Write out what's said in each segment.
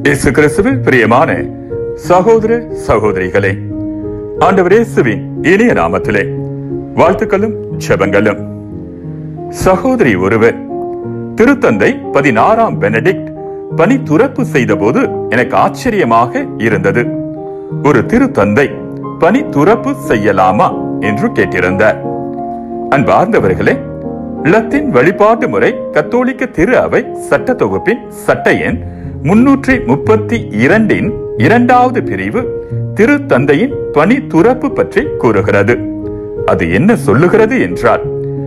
இயேசு கிறிஸ்துவில் பிரியமான சகோதர சகோதரிகளே ஆண்டவர் இயேசுவின் இனிய நாமத்திலே வாழ்த்துக்களும் ஜெபங்களும் சகோதரி ஒருவர் திருத்தந்தை பதினாறாம் பெனடிக்ட் பணி துறப்பு செய்தபோது எனக்கு ஆச்சரியமாக இருந்தது ஒரு திருத்தந்தை பணி துறப்பு செய்யலாமா என்று கேட்டிருந்தார் அன்பார்ந்தவர்களே லத்தீன் வழிபாட்டு முறை கத்தோலிக்க திரு அவை சட்ட தொகுப்பின் சட்ட எண் முன்னூற்றி முப்பத்தி இரண்டின் இரண்டாவது பிரிவு திருத்தந்தையின் பணி துறப்பு பற்றி கூறுகிறது அது என்ன சொல்லுகிறது என்றால்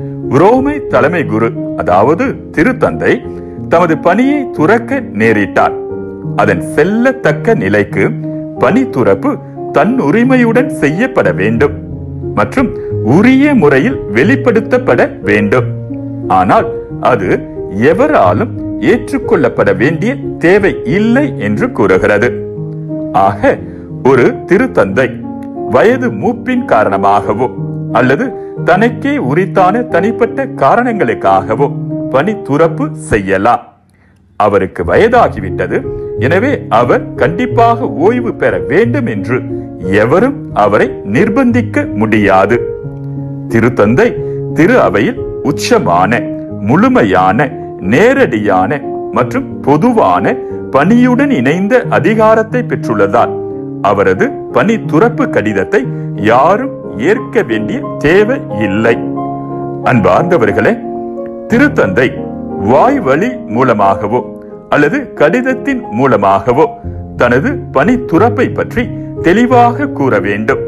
ரோமை தலைமை குரு அதாவது திருத்தந்தை தமது பணியை துறக்க நேரிட்டார் அதன் செல்லத்தக்க நிலைக்கு பணி துறப்பு தன் உரிமையுடன் செய்யப்பட வேண்டும் மற்றும் உரிய முறையில் வெளிப்படுத்தப்பட வேண்டும் ஆனால் அது எவராலும் ஏற்றுக்கொள்ளப்பட வேண்டிய தேவை இல்லை என்று கூறுகிறது ஆக ஒரு திருத்தந்தை வயது மூப்பின் காரணமாகவோ அல்லது தனக்கே உரித்தான தனிப்பட்ட காரணங்களுக்காகவோ பணி துறப்பு செய்யலாம் அவருக்கு வயதாகிவிட்டது எனவே அவர் கண்டிப்பாக ஓய்வு பெற வேண்டும் என்று எவரும் அவரை நிர்பந்திக்க முடியாது திருத்தந்தை திரு அவையில் உச்சமான முழுமையான நேரடியான மற்றும் பொதுவான பணியுடன் இணைந்த அதிகாரத்தை பெற்றுள்ளதால் அவரது பணி துறப்பு கடிதத்தை யாரும் ஏற்க வேண்டிய தேவை இல்லை அன்பார்ந்தவர்களே திருத்தந்தை வாய் வழி மூலமாகவோ அல்லது கடிதத்தின் மூலமாகவோ தனது பணி துறப்பை பற்றி தெளிவாக கூற வேண்டும்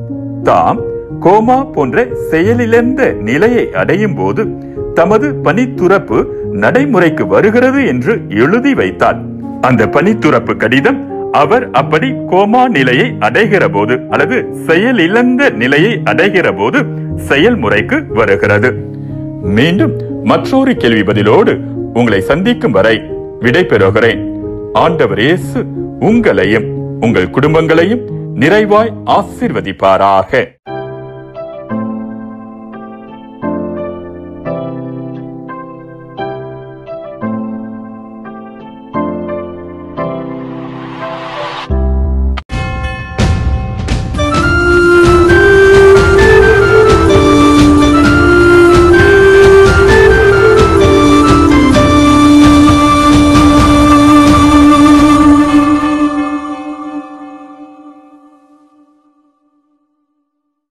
தாம் கோமா போன்ற செயலிழந்த நிலையை அடையும் போது தமது பணித்துறப்பு நடைமுறைக்கு வருகிறது என்று எழுதி வைத்தார் அந்த பணித்துறப்பு கடிதம் அவர் அப்படி கோமா நிலையை அடைகிற போது அல்லது செயலிழந்த நிலையை அடைகிற போது செயல்முறைக்கு வருகிறது மீண்டும் மற்றொரு கேள்வி பதிலோடு உங்களை சந்திக்கும் வரை விடை பெறுகிறேன் ஆண்டவர் இயேசு உங்களையும் உங்கள் குடும்பங்களையும் நிறைவாய் ஆசிர்வதிப்பாராக